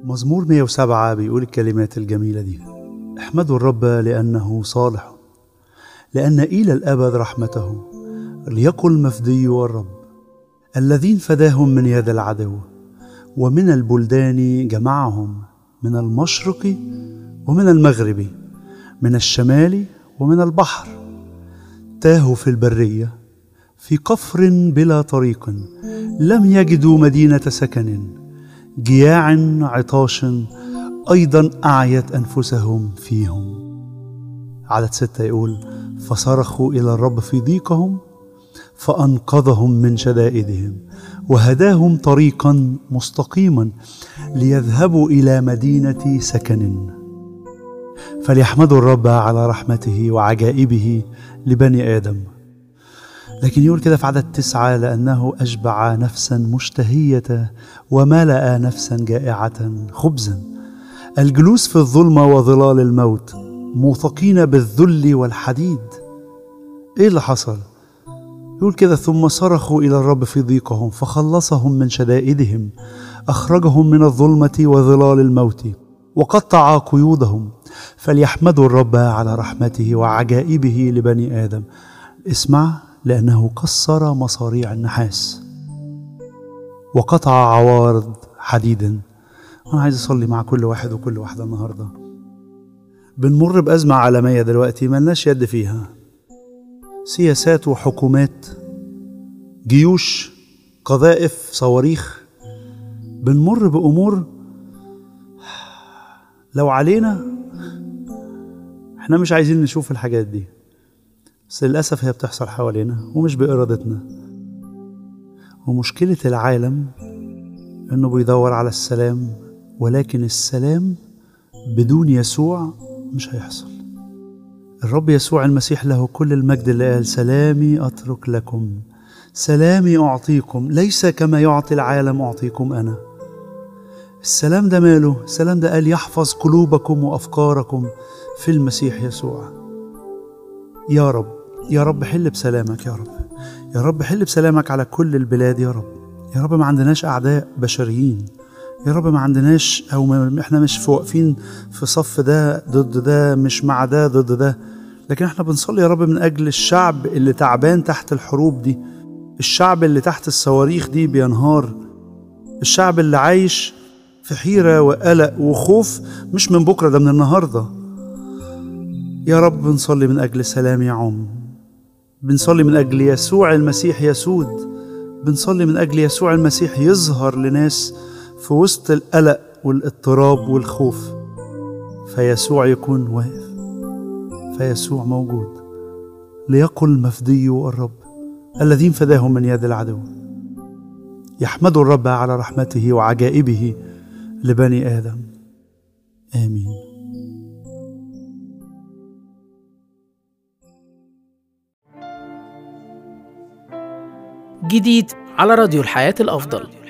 مزمور 107 بيقول الكلمات الجميلة دي احمدوا الرب لأنه صالح لأن إلى الأبد رحمته ليقل مفدي الرب الذين فداهم من يد العدو ومن البلدان جمعهم من المشرق ومن المغرب من الشمال ومن البحر تاهوا في البرية في قفر بلا طريق لم يجدوا مدينة سكن جياع عطاش أيضا أعيت أنفسهم فيهم عدد ستة يقول فصرخوا إلى الرب في ضيقهم فأنقذهم من شدائدهم وهداهم طريقا مستقيما ليذهبوا إلى مدينة سكن فليحمدوا الرب على رحمته وعجائبه لبني آدم لكن يقول كده في عدد تسعة لأنه أشبع نفسا مشتهية وملأ نفسا جائعة خبزا الجلوس في الظلمة وظلال الموت موثقين بالذل والحديد ايه اللي حصل يقول كده ثم صرخوا الى الرب في ضيقهم فخلصهم من شدائدهم اخرجهم من الظلمه وظلال الموت وقطع قيودهم فليحمدوا الرب على رحمته وعجائبه لبني ادم اسمع لانه كسر مصاريع النحاس وقطع عوارض حديد وانا عايز اصلي مع كل واحد وكل واحده النهارده بنمر بأزمة عالمية دلوقتي ملناش يد فيها سياسات وحكومات جيوش قذائف صواريخ بنمر بأمور لو علينا احنا مش عايزين نشوف الحاجات دي بس للأسف هي بتحصل حوالينا ومش بإرادتنا ومشكلة العالم إنه بيدور على السلام ولكن السلام بدون يسوع مش هيحصل الرب يسوع المسيح له كل المجد اللي قال سلامي أترك لكم سلامي أعطيكم ليس كما يعطي العالم أعطيكم أنا السلام ده ماله السلام ده قال يحفظ قلوبكم وأفكاركم في المسيح يسوع يا رب يا رب حل بسلامك يا رب يا رب حل بسلامك على كل البلاد يا رب يا رب ما عندناش أعداء بشريين يا رب ما عندناش او ما احنا مش واقفين في صف ده ضد ده مش مع ده ضد ده لكن احنا بنصلي يا رب من اجل الشعب اللي تعبان تحت الحروب دي الشعب اللي تحت الصواريخ دي بينهار الشعب اللي عايش في حيرة وقلق وخوف مش من بكرة ده من النهاردة يا رب بنصلي من أجل سلام يعم بنصلي من أجل يسوع المسيح يسود بنصلي من أجل يسوع المسيح يظهر لناس في وسط القلق والاضطراب والخوف فيسوع يكون واقف فيسوع موجود ليقل مفدي الرب الذين فداهم من يد العدو يحمدوا الرب على رحمته وعجائبه لبني ادم امين جديد على راديو الحياه الافضل